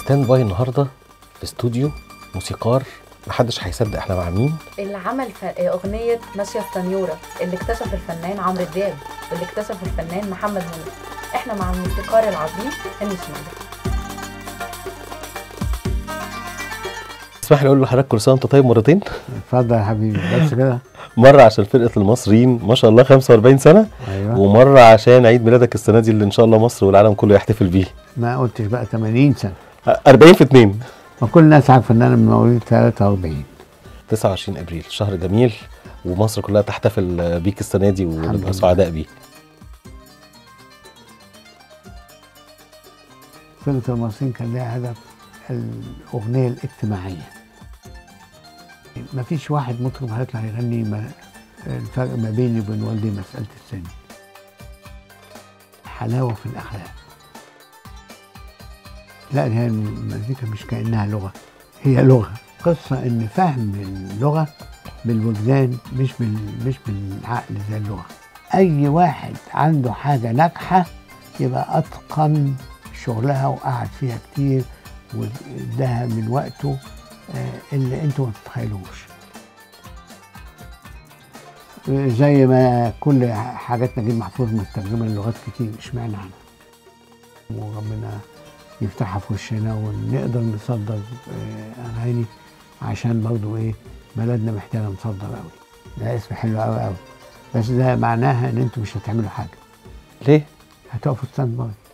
ستاند باي النهارده في استوديو موسيقار محدش هيصدق احنا مع مين اللي عمل ف... اغنيه ماشيه السنيوره اللي اكتشف الفنان عمرو دياب واللي اكتشف الفنان محمد منير احنا مع الموسيقار العظيم هاني شنودة اسمح لي اقول لحضرتك كل سنه وانت طيب مرتين اتفضل يا حبيبي بس كده مره عشان فرقه المصريين ما شاء الله 45 سنه ايوه ومره عشان عيد ميلادك السنه دي اللي ان شاء الله مصر والعالم كله يحتفل بيه ما قلتش بقى 80 سنه 40 في 2 ما كل الناس عارفه ان انا من مواليد 43 29 ابريل شهر جميل ومصر كلها تحتفل بيك السنه دي ونبقى لله. سعداء بيه فرقه المصريين كان لها هدف الاغنيه الاجتماعيه ما فيش واحد مطرب هيطلع يغني ما الفرق ما بيني وبين والدي مساله السن حلاوه في الاخلاق لا هي المزيكا مش كانها لغه هي لغه قصه ان فهم اللغه بالوجدان مش بال مش بالعقل زي اللغه اي واحد عنده حاجه ناجحه يبقى اتقن شغلها وقعد فيها كتير واداها من وقته آه، اللي انتوا ما تتخيلوش آه، زي ما كل حاجات نجيب محفوظ مترجمه للغات كتير اشمعنى انا وربنا يفتحها في وشنا ونقدر نصدر آه، اغاني عشان برضو ايه بلدنا محتاجه نصدر قوي ده اسم حلو قوي قوي بس ده معناها ان انتوا مش هتعملوا حاجه ليه هتقفوا ستاند باي